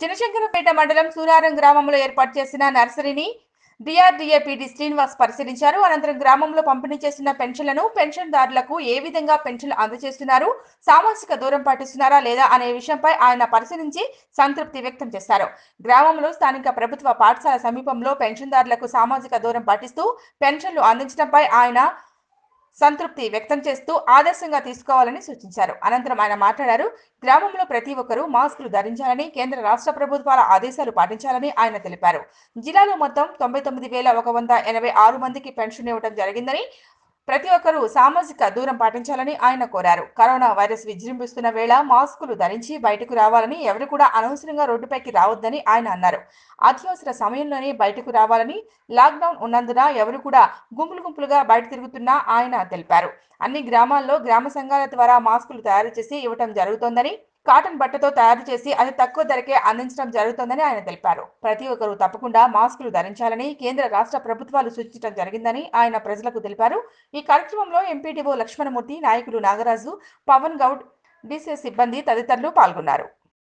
చినశంకరంపేట మండలం సూరారం గ్రామంలో ఏర్పాటు చేసిన నర్సరీని డిఆర్డీఏ పీడీ శ్రీనివాస్ పరిశీలించారు అనంతరం గ్రామంలో పంపిణీ చేస్తున్న పెన్షన్లను పెన్షన్దారులకు ఏ విధంగా పెన్షన్లు అందజేస్తున్నారు సామాజిక దూరం పాటిస్తున్నారా లేదా అనే విషయంపై ఆయన పరిశీలించి సంతృప్తి వ్యక్తం చేశారు గ్రామంలో స్థానిక ప్రభుత్వ పాఠశాల సమీపంలో పెన్షన్దారులకు సామాజిక దూరం పాటిస్తూ పెన్షన్లు అందించడంపై ఆయన సంతృప్తి వ్యక్తం చేస్తూ ఆదర్శంగా తీసుకోవాలని సూచించారు అనంతరం ఆయన మాట్లాడారు గ్రామంలో ప్రతి ఒక్కరూ మాస్కులు ధరించాలని కేంద్ర రాష్ట్ర ప్రభుత్వాల ఆదేశాలు పాటించాలని ఆయన తెలిపారు జిల్లాలో మొత్తం తొంభై తొమ్మిది వేల ఒక వంద ఎనభై ఆరు మందికి పెన్షన్ ఇవ్వడం జరిగిందని ప్రతి ఒక్కరూ సామాజిక దూరం పాటించాలని ఆయన కోరారు కరోనా వైరస్ విజృంభిస్తున్న వేళ మాస్కులు ధరించి బయటకు రావాలని ఎవరు కూడా అనవసరంగా రోడ్డుపైకి రావద్దని ఆయన అన్నారు అత్యవసర సమయంలోనే బయటకు రావాలని లాక్డౌన్ ఉన్నందున ఎవరు కూడా గుంపులు గుంపులుగా బయట తిరుగుతున్నా ఆయన తెలిపారు అన్ని గ్రామాల్లో గ్రామ సంఘాల ద్వారా మాస్కులు తయారు చేసి ఇవ్వటం జరుగుతోందని కాటన్ బట్టతో తయారు చేసి అది తక్కువ ధరకే అందించడం జరుగుతోందని ఆయన తెలిపారు ప్రతి ఒక్కరూ తప్పకుండా మాస్కులు ధరించాలని కేంద్ర రాష్ట్ర ప్రభుత్వాలు సూచించడం జరిగిందని ఆయన ప్రజలకు తెలిపారు ఈ కార్యక్రమంలో ఎంపీడీఓ లక్ష్మణమూర్తి నాయకులు నాగరాజు పవన్ గౌడ్ డీసీ సిబ్బంది తదితరులు పాల్గొన్నారు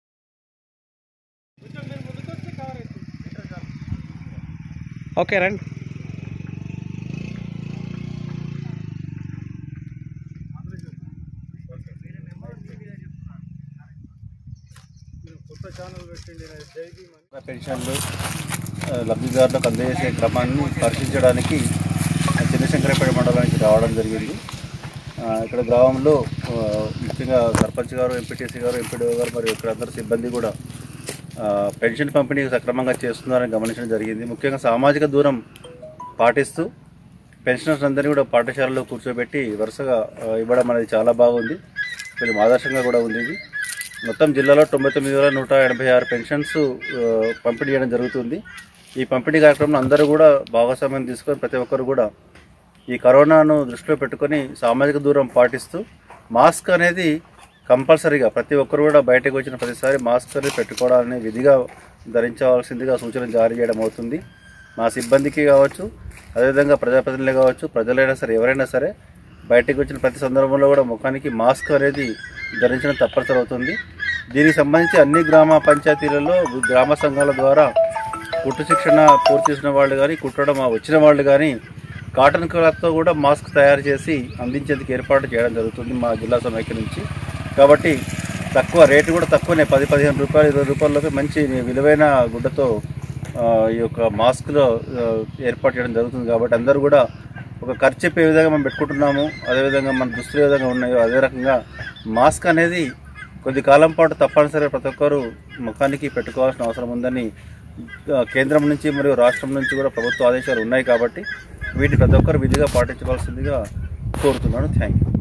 ఓకే రండి పెన్షన్లు ఆ, లబ్ధిదారులకు అందజేసే క్రమాన్ని పరిశీలించడానికి ఆ, చిన్నశంకరపేట మండలానికి రావడం జరిగింది ఆ, ఇక్కడ గ్రామంలో ఆ, ముఖ్యంగా సర్పంచ్ గారు ఎంపీటీసీ గారు ఎంపీడీఓ గారు మరియు ఇక్కడ అందరు సిబ్బంది కూడా ఆ, పెన్షన్ పంపిణీ సక్రమంగా చేస్తున్నారని గమనించడం జరిగింది ముఖ్యంగా సామాజిక దూరం పాటిస్తూ పెన్షనర్స్ అందరినీ కూడా పాఠశాలలో కూర్చోబెట్టి వరుసగా ఆ, ఇవ్వడం అనేది చాలా బాగుంది కొంచెం ఆదర్శంగా కూడా ఉంది ఇది మొత్తం జిల్లాలో తొంభై తొమ్మిది వేల నూట ఎనభై ఆరు పెన్షన్స్ ఆ, పంపిణీ చేయడం జరుగుతుంది ఈ పంపిణీ కార్యక్రమంలో అందరూ కూడా భాగస్వామ్యం తీసుకొని ప్రతి ఒక్కరు కూడా ఈ కరోనాను దృష్టిలో పెట్టుకొని సామాజిక దూరం పాటిస్తూ మాస్క్ అనేది కంపల్సరీగా ప్రతి ఒక్కరు కూడా బయటకు వచ్చిన ప్రతిసారి మాస్క్ అనేది పెట్టుకోవడాన్ని విధిగా ధరించవలసిందిగా సూచన జారీ చేయడం అవుతుంది మా సిబ్బందికి కావచ్చు అదేవిధంగా ప్రజాప్రతినిధులు కావచ్చు ప్రజలైనా సరే ఎవరైనా సరే బయటకు వచ్చిన ప్రతి సందర్భంలో కూడా ముఖానికి మాస్క్ అనేది ధరించడం తప్పనిసరి అవుతుంది దీనికి సంబంధించి అన్ని గ్రామ పంచాయతీలలో గ్రామ సంఘాల ద్వారా కుట్టు శిక్షణ పూర్తి చేసిన వాళ్ళు కానీ కుట్టడం వచ్చిన వాళ్ళు కానీ కాటన్ క్లాత్తో కూడా మాస్క్ తయారు చేసి అందించేందుకు ఏర్పాటు చేయడం జరుగుతుంది మా జిల్లా సమైక్య నుంచి కాబట్టి తక్కువ రేటు కూడా తక్కువనే పది పదిహేను రూపాయలు ఇరవై రూపాయలలోకి మంచి విలువైన గుడ్డతో ఆ, ఈ యొక్క మాస్క్లో ఆ, ఏర్పాటు చేయడం జరుగుతుంది కాబట్టి అందరూ కూడా ఒక ఖర్చు చెప్పే విధంగా మనం పెట్టుకుంటున్నాము అదేవిధంగా మన దుస్తులు ఏ విధంగా ఉన్నాయో అదే రకంగా మాస్క్ అనేది కొద్ది కాలం పాటు తప్పనిసరిగా ప్రతి ఒక్కరు ముఖానికి పెట్టుకోవాల్సిన అవసరం ఉందని ఆ, కేంద్రం నుంచి మరియు రాష్ట్రం నుంచి కూడా ప్రభుత్వ ఆదేశాలు ఉన్నాయి కాబట్టి వీటిని ప్రతి ఒక్కరు విధిగా పాటించవలసిందిగా కోరుతున్నాను థ్యాంక్ యూ